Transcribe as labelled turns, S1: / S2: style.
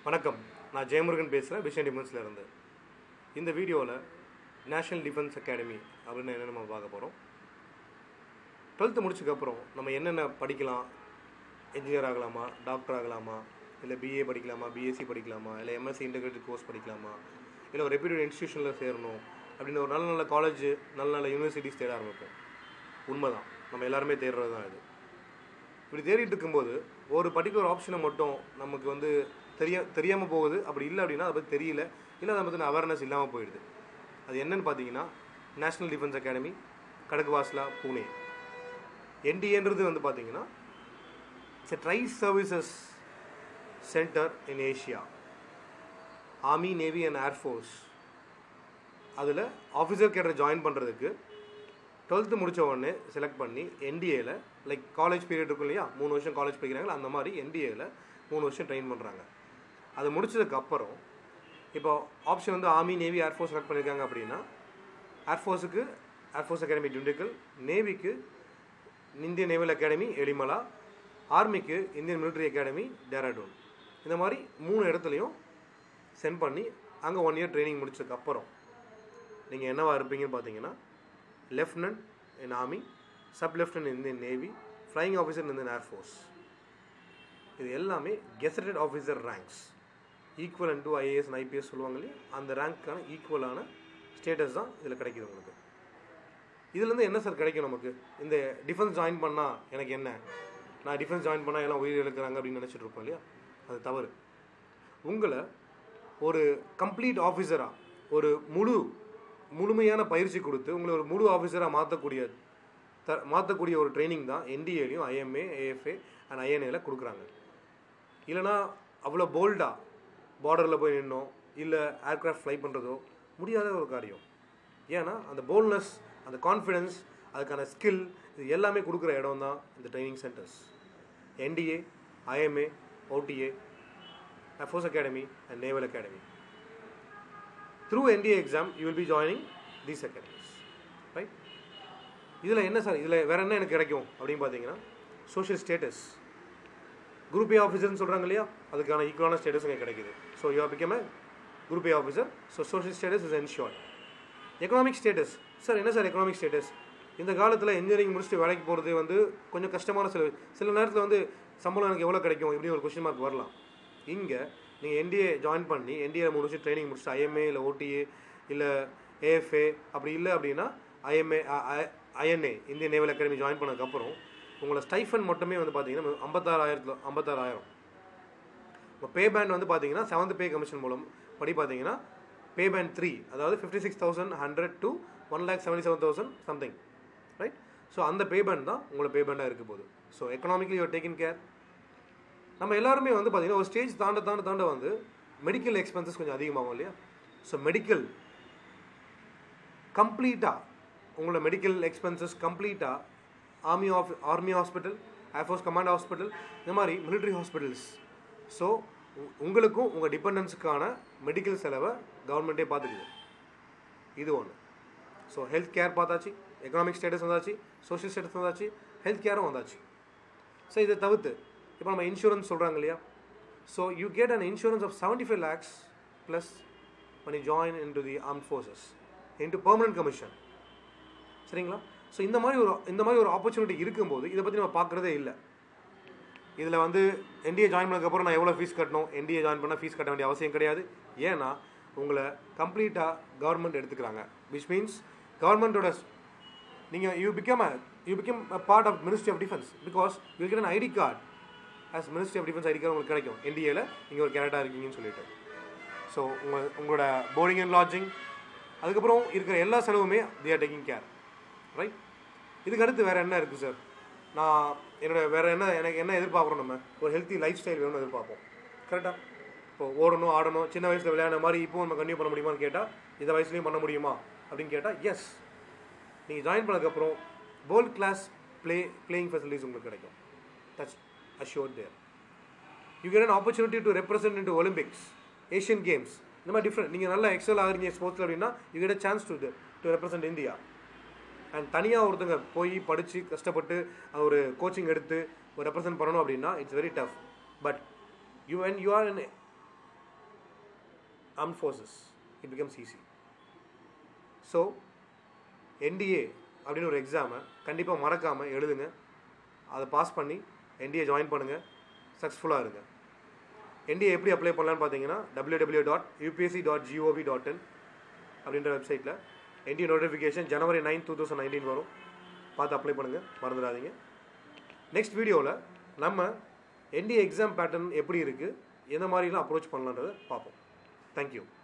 S1: வணக்கம் நான் ஜெயமுருகன் பேசுகிறேன் விஷன் டிஃபென்ஸில் இருந்து இந்த வீடியோவில் நேஷ்னல் டிஃபென்ஸ் அகாடமி அப்படின்னு என்ன நம்ம பார்க்க போகிறோம் டுவெல்த்து முடிச்சதுக்கப்புறம் நம்ம என்னென்ன படிக்கலாம் இன்ஜினியர் ஆகலாமா டாக்டர் ஆகலாமா இல்லை பிஏ படிக்கலாமா பிஎஸ்சி படிக்கலாமா இல்லை எம்எஸ்சி இன்டெகிரேட்டட் கோர்ஸ் படிக்கலாமா இல்லை ஒரு ரெப்யூட்டட் இன்ஸ்டியூஷனில் சேரணும் அப்படின்னு ஒரு நல்ல நல்ல காலேஜ் நல்ல நல்ல யூனிவர்சிட்டிஸ் தேட ஆரம்பிப்போம் உண்மைதான் நம்ம எல்லாருமே தேடுறது தான் இது இப்படி தேடிட்டு இருக்கும்போது ஒரு பர்டிகுலர் ஆப்ஷனை மட்டும் நமக்கு வந்து தெரிய தெரியாமல் போகுது அப்படி இல்லை அப்படின்னா அதை பற்றி தெரியல இல்லை அதை பற்றின அவேர்னஸ் இல்லாமல் போயிடுது அது என்னன்னு பார்த்தீங்கன்னா national defence academy Khadakwasla Pune என்டிஏன்றது வந்து பார்த்தீங்கன்னா it's tri services centre in Asia army navy and air force அதில் ஆஃபீஸர் கேடர் ஜாயின் பண்ணுறதுக்கு டுவெல்த்து முடித்த உடனே செலக்ட் பண்ணி என்டிஏல லைக் காலேஜ் பீரியட் இருக்கும் இல்லையா மூணு வருஷம் காலேஜ் படிக்கிறாங்களா அந்த மாதிரி என்டிஏல மூணு வருஷம் ட்ரெயின் பண்ணுறாங்க அது முடிச்சதுக்கப்புறம் இப்போ ஆப்ஷன் வந்து ஆர்மி நேவி ஏர்ஃபோர்ஸ் செலக்ட் பண்ணியிருக்காங்க அப்படின்னா ஏர்ஃபோர்ஸுக்கு ஏர்ஃபோர்ஸ் அகாடமி டிண்டிக்கல் நேவிக்கு இந்தியன் நேவல் அகாடமி எலிமலா ஆர்மிக்கு இந்தியன் மிலிட்ரி அகாடமி டேராடூன் இந்த மாதிரி மூணு இடத்துலையும் சென்ட் பண்ணி அங்கே ஒன் இயர் ட்ரைனிங் முடிச்சதுக்கப்புறம் நீங்கள் என்னவா இருப்பீங்கன்னு பார்த்தீங்கன்னா lieutenant in army sub lieutenant Indian navy flying officer Indian air force இது எல்லாமே gazetted officer ranks equal to IAS and IPS சொல்லுவாங்க இல்லையா அந்த ரேங்க்கான ஈக்குவலான ஸ்டேட்டஸ் தான் இதில் கிடைக்குது உங்களுக்கு இதுலேருந்து என்ன சார் கிடைக்கும் நமக்கு இந்த டிஃபென்ஸ் ஜாயின் பண்ணால் எனக்கு என்ன நான் டிஃபென்ஸ் ஜாயின் பண்ணால் எல்லாம் உயிர் இழக்கிறாங்க அப்படின்னு நினச்சிட்டு இருப்போம் இல்லையா அது தவறு உங்களை ஒரு கம்ப்ளீட் ஆஃபீஸராக ஒரு முழு முழுமையான பயிற்சி கொடுத்து உங்களை ஒரு முழு ஆஃபீஸராக மாற்றக்கூடிய த மாற்றக்கூடிய ஒரு ட்ரைனிங் தான் என்டிஏலையும் ஐஎம்ஏ ஏஎஃப்ஏ அண்ட் ஐஎன்ஏல கொடுக்குறாங்க இல்லைனா அவ்வளோ போல்டாக பார்டரில் போய் நின்னோம் இல்லை ஏர்க்ராஃப்ட் ஃப்ளை பண்ணுறதோ முடியாத ஒரு காரியம் ஏன்னா அந்த போல்ட்னஸ் அந்த கான்ஃபிடென்ஸ் அதுக்கான ஸ்கில் இது எல்லாமே கொடுக்குற இடம் தான் இந்த training centres NDA IMA OTA force academy and naval academy through NDA exam you will be joining these academies right இதில் என்ன சார் இதில் வேறு என்ன எனக்கு கிடைக்கும் அப்படின்னு பார்த்தீங்கன்னா சோஷியல் ஸ்டேட்டஸ் குரூப் ஏ ஆஃபீஸர்னு சொல்கிறாங்க இல்லையா அதுக்கான ஈக்குவலான ஸ்டேட்டஸ் இங்கே கிடைக்குது so you become group A officer so social status is ensure economic status sir என்ன சார் எக்கனாமிக் ஸ்டேட்டஸ் இந்த காலத்தில் இன்ஜினியரிங் முடிச்சுட்டு வேலைக்கு போகிறது வந்து கொஞ்சம் கஷ்டமான சில சில நேரத்தில் வந்து சம்பளம் எனக்கு எவ்வளோ கிடைக்கும் இப்படி ஒரு கொஸ்டின் மார்க் வரலாம் இங்கே நீங்கள் என்டிஏ ஜாயின் பண்ணி என்டிஏ மூணு வருஷம் ட்ரைனிங் முடிச்சுட்டு ஐஎம்ஏ இல்லை ஓடிஏ இல்லை ஏஎஃப்ஏ அப்படி இல்லை அப்படின்னா IMA INA Indian naval academy join பண்ணதுக்கப்புறம் உங்களை ஸ்டைஃபன் மட்டுமே வந்து பார்த்தீங்கன்னா ஐம்பத்தாறாயிரத்தில் ஐம்பத்தாறாயிரம் இப்போ பே பேண்ட் வந்து பார்த்தீங்கன்னா செவன்த் பே கமிஷன் மூலம் படி பார்த்தீங்கன்னா பே பேண்ட் த்ரீ அதாவது fifty six thousand hundred to one lakh seventy seven thousand something right so அந்த பே பேண்ட் தான் உங்களை பே பேண்டாக இருக்க போகுது so economically you're taking care நம்ம எல்லாருமே வந்து பார்த்தீங்கன்னா ஒரு ஸ்டேஜ் தாண்ட தாண்ட தாண்ட வந்து மெடிக்கல் எக்ஸ்பென்சஸ் கொஞ்சம் அதிகமாகும் இல்லையா ஸோ மெடிக்கல் கம்ப்ளீட்டாக உங்களோட மெடிக்கல் எக்ஸ்பென்சஸ் கம்ப்ளீட்டாக army of army hospital air force command hospital இந்த மாதிரி மிலிட்ரி ஹாஸ்பிட்டல்ஸ் ஸோ உங்களுக்கும் உங்கள் டிபெண்டன்ஸுக்கான மெடிக்கல் செலவை கவர்மெண்ட்டே பார்த்துக்குது இது ஒன்று ஸோ ஹெல்த் கேர் பார்த்தாச்சு எக்கனாமிக் ஸ்டேட்டஸ் வந்தாச்சு சோஷியல் ஸ்டேட்டஸ் வந்தாச்சு ஹெல்த் கேரும் வந்தாச்சு ஸோ இதை தவிர்த்து இப்போ நம்ம இன்சூரன்ஸ் சொல்கிறாங்க இல்லையா so you get an insurance of seventy five lakhs plus when you join into the armed forces into permanent commission சரிங்களா ஸோ இந்த மாதிரி ஒரு இந்த மாதிரி ஒரு ஆப்பர்ச்சுனிட்டி இருக்கும்போது இதை பற்றி நம்ம பார்க்குறதே இல்லை இதில் வந்து என்டிஏ ஜாயின் பண்ணதுக்கப்புறம் நான் எவ்வளோ ஃபீஸ் கட்டணும் என்டிஏ ஜாயின் பண்ணால் ஃபீஸ் கட்ட வேண்டிய அவசியம் கிடையாது ஏன்னா உங்களை கம்ப்ளீட்டாக கவர்மெண்ட் எடுத்துக்கிறாங்க விச் மீன்ஸ் கவர்மெண்ட்டோட நீங்கள் you become a you become a part of ministry of defence because you get an ID card as ministry of defence ID card உங்களுக்கு கிடைக்கும் என்டிஏல நீங்கள் ஒரு கேரக்டாக இருக்கீங்கன்னு சொல்லிட்டு ஸோ உங்கள் உங்களோட போர்டிங் அண்ட் லாட்ஜிங் அதுக்கப்புறம் இருக்கிற எல்லா செலவுமே they are taking care right இதுக்கு அடுத்து வேறு என்ன இருக்குது சார் நான் என்னோட வேறு என்ன எனக்கு என்ன எதிர்பார்க்குறோம் நம்ம ஒரு ஹெல்த்தி லைஃப் ஸ்டைல் வேணும்னு எதிர்பார்ப்போம் கரெக்டாக இப்போ ஓடணும் ஆடணும் சின்ன வயசில் விளையாடுற மாதிரி இப்போ நம்ம கண்டினியூ பண்ண முடியுமான்னு கேட்டால் இந்த வயசுலையும் பண்ண முடியுமா அப்படின்னு கேட்டால் எஸ் நீங்கள் ஜாயின் பண்ணதுக்கப்புறம் world class play playing facilities உங்களுக்கு கிடைக்கும் that's assured there you get an opportunity to represent in to Olympics Asian games இந்த மாதிரி டிஃப்ரெண்ட் நீங்கள் நல்லா எக்ஸல் ஆகிறீங்க ஸ்போர்ட்ஸில் அப்படின்னா you get a chance to to represent India and தனியாக ஒருத்தங்க போய் படித்து கஷ்டப்பட்டு ஒரு கோச்சிங் எடுத்து ஒரு ரெப்ரசென்ட் பண்ணணும் அப்படின்னா it's very tough but you and you are in armed forces it becomes easy so NDA அப்படின்னு ஒரு எக்ஸாமை கண்டிப்பாக மறக்காமல் எழுதுங்க அதை பாஸ் பண்ணி என்டிஏ ஜாயின் பண்ணுங்கள் சக்ஸஸ்ஃபுல்லாக இருங்க என்டிஏ எப்படி அப்ளை பண்ணலான்னு பார்த்தீங்கன்னா W W dot UPSC dot GOV dot IN அப்படின்ற வெப்சைட்டில் என்டிஏ நோட்டிஃபிகேஷன் ஜனவரி நைன் டூ தௌசண்ட் நைன்டீன் வரும் பார்த்து அப்ளை பண்ணுங்கள் மறந்துடாதீங்க நெக்ஸ்ட் வீடியோவில் நம்ம என்டிஏ எக்ஸாம் பேட்டர்ன் எப்படி இருக்குது எந்த மாதிரிலாம் அப்ரோச் பண்ணலான்றதை பார்ப்போம் தேங்க்யூ